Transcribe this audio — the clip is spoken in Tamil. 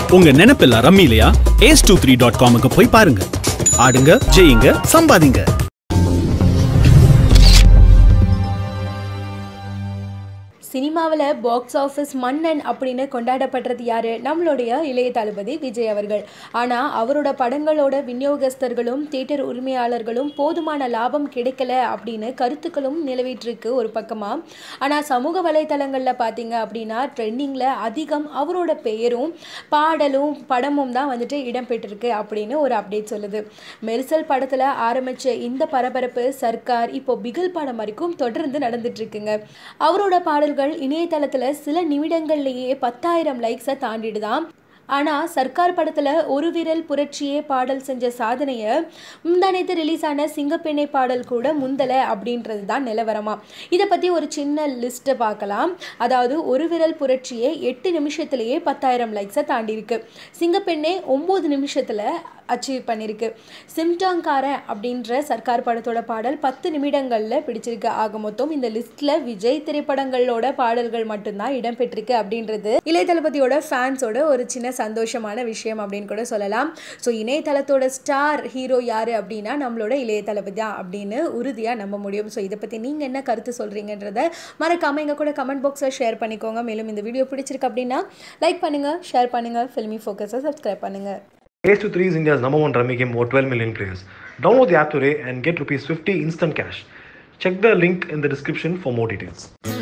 உங்க நினைப்பில்ல ரம்மி இல்லையா ஏஸ் டூ த்ரீ டாட் காமுக்கு போய் பாருங்க ஆடுங்க ஜெயிங்க சம்பாதிங்க சினிமாவில் பாக்ஸ் ஆஃபீஸ் மன்னன் அப்படின்னு கொண்டாடப்படுறது யாரு நம்மளுடைய இளைய தளபதி விஜய் அவர்கள் ஆனால் அவரோட படங்களோட விநியோகஸ்தர்களும் தியேட்டர் உரிமையாளர்களும் போதுமான லாபம் கிடைக்கல அப்படின்னு கருத்துக்களும் நிலவிட்டிருக்கு ஒரு பக்கமாக ஆனால் சமூக வலைத்தளங்களில் பார்த்தீங்க அப்படின்னா ட்ரெண்டிங்கில் அதிகம் அவரோட பெயரும் பாடலும் படமும் தான் வந்துட்டு இடம்பெற்றிருக்கு அப்படின்னு ஒரு அப்டேட் சொல்லுது மெர்சல் படத்தில் ஆரம்பித்த இந்த பரபரப்பு சர்க்கார் இப்போ பிகில் படம் வரைக்கும் தொடர்ந்து நடந்துட்டு இருக்குங்க அவரோட பாடல்கள் இணையதளத்தில் சில நிமிடங்கள்லேயே பத்தாயிரம் லைக்ஸை தாண்டிடுதான் ஆனால் சர்க்கார் படத்தில் ஒரு விரல் புரட்சியே பாடல் செஞ்ச சாதனையை முந்தானத்து ரிலீஸ் ஆன சிங்கப்பெண்ணை பாடல் கூட முந்தலை அப்படின்றது தான் நிலவரமா இதை பற்றி ஒரு சின்ன லிஸ்ட்டை பார்க்கலாம் அதாவது ஒரு விரல் புரட்சியே எட்டு நிமிஷத்துலேயே பத்தாயிரம் லைக்ஸை தாண்டியிருக்கு சிங்கப்பெண்ணே ஒம்பது நிமிஷத்தில் அச்சீவ் பண்ணியிருக்கு சிம்டாங்கார அப்படின்ற சர்க்கார் படத்தோட பாடல் பத்து நிமிடங்களில் பிடிச்சிருக்கு ஆக மொத்தம் இந்த லிஸ்ட்டில் விஜய் திரைப்படங்களோட பாடல்கள் மட்டும்தான் இடம்பெற்றிருக்கு அப்படின்றது இளையதளபதியோட ஃபேன்ஸோட ஒரு சின்ன சந்தோஷமான விஷயம் அப்படின்னு கூட சொல்லலாம் ஸோ இணையதளத்தோட ஸ்டார் ஹீரோ யார் அப்படின்னா நம்மளோட இளைய தளபதி தான் அப்படின்னு உறுதியாக நம்ப முடியும் ஸோ இதை பற்றி நீங்கள் என்ன கருத்து சொல்கிறீங்கன்றத மறக்காமல் எங்கள் கூட கமெண்ட் பாக்ஸில் ஷேர் பண்ணிக்கோங்க மேலும் இந்த வீடியோ பிடிச்சிருக்கு அப்படின்னா லைக் பண்ணுங்கள் ஷேர் பண்ணுங்கள் ஃபில்மி ஃபோக்கஸை சப்ஸ்கிரைப் பண்ணுங்கள் Ace to 3 is India's number one rummy game over 12 million players. Download the app today and get rupees 50 instant cash. Check the link in the description for more details.